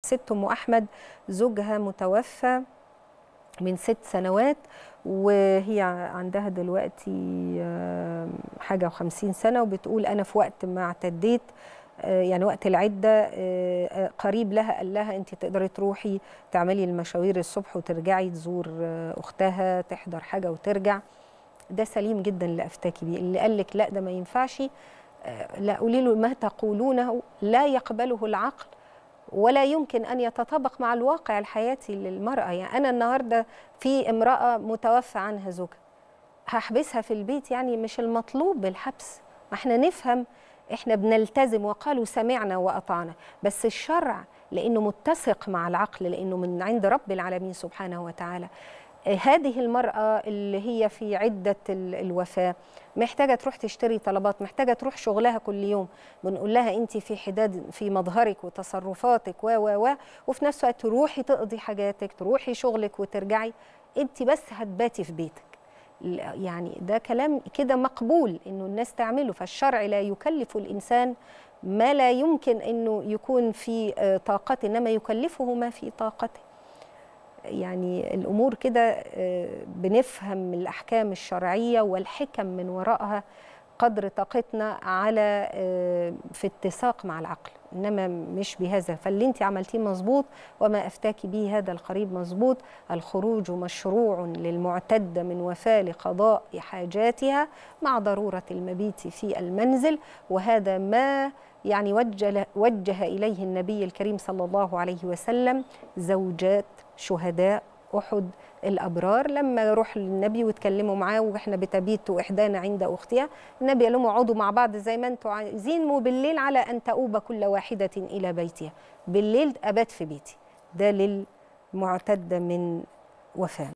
ست ام احمد زوجها متوفى من ست سنوات وهي عندها دلوقتي آه، حاجه وخمسين سنه وبتقول انا في وقت ما اعتديت آه، يعني وقت العده آه، آه، قريب لها قال لها انت تقدري تروحي تعملي المشاوير الصبح وترجعي تزور آه، اختها تحضر حاجه وترجع ده سليم جدا اللي افتاكي بيه اللي قال لك لا ده ما ينفعش آه، لا قولي له ما تقولونه لا يقبله العقل ولا يمكن ان يتطابق مع الواقع الحياتي للمراه يعني انا النهارده في امراه متوفى عنها زوجها هحبسها في البيت يعني مش المطلوب بالحبس ما احنا نفهم احنا بنلتزم وقالوا سمعنا واطعنا بس الشرع لانه متسق مع العقل لانه من عند رب العالمين سبحانه وتعالى آه، هذه المرأة اللي هي في عدة ال- الوفاة محتاجة تروح تشتري طلبات محتاجة تروح شغلها كل يوم بنقول لها أنت في حداد في مظهرك وتصرفاتك و و و وفي نفس الوقت تروحي تقضي حاجاتك تروحي شغلك وترجعي أنت بس هتباتي في بيتك ل- يعني ده كلام كده مقبول انه الناس تعمله فالشرع لا يكلف الانسان ما لا يمكن انه يكون في آه، طاقته انما يكلفه ما في طاقته يعني الامور كده آه، بنفهم الاحكام الشرعيه والحكم من وراءها قدر طاقتنا على آه، في اتساق مع العقل انما مش بهذا فاللي انت عملتيه مظبوط وما افتاك به هذا القريب مظبوط الخروج مشروع للمعتده من وفاه لقضاء حاجاتها مع ضروره المبيت في المنزل وهذا ما يعني وجه وجه اليه النبي الكريم صلى الله عليه وسلم زوجات شهداء احد الابرار لما يروح للنبي ويتكلموا معاه واحنا بتبيت احدانا عند اختها النبي قال لهم اقعدوا مع بعض زي ما انتم عايزين وبالليل على ان تؤوب كل واحده الى بيتها بالليل ابات في بيتي ده للمعتده من وفاه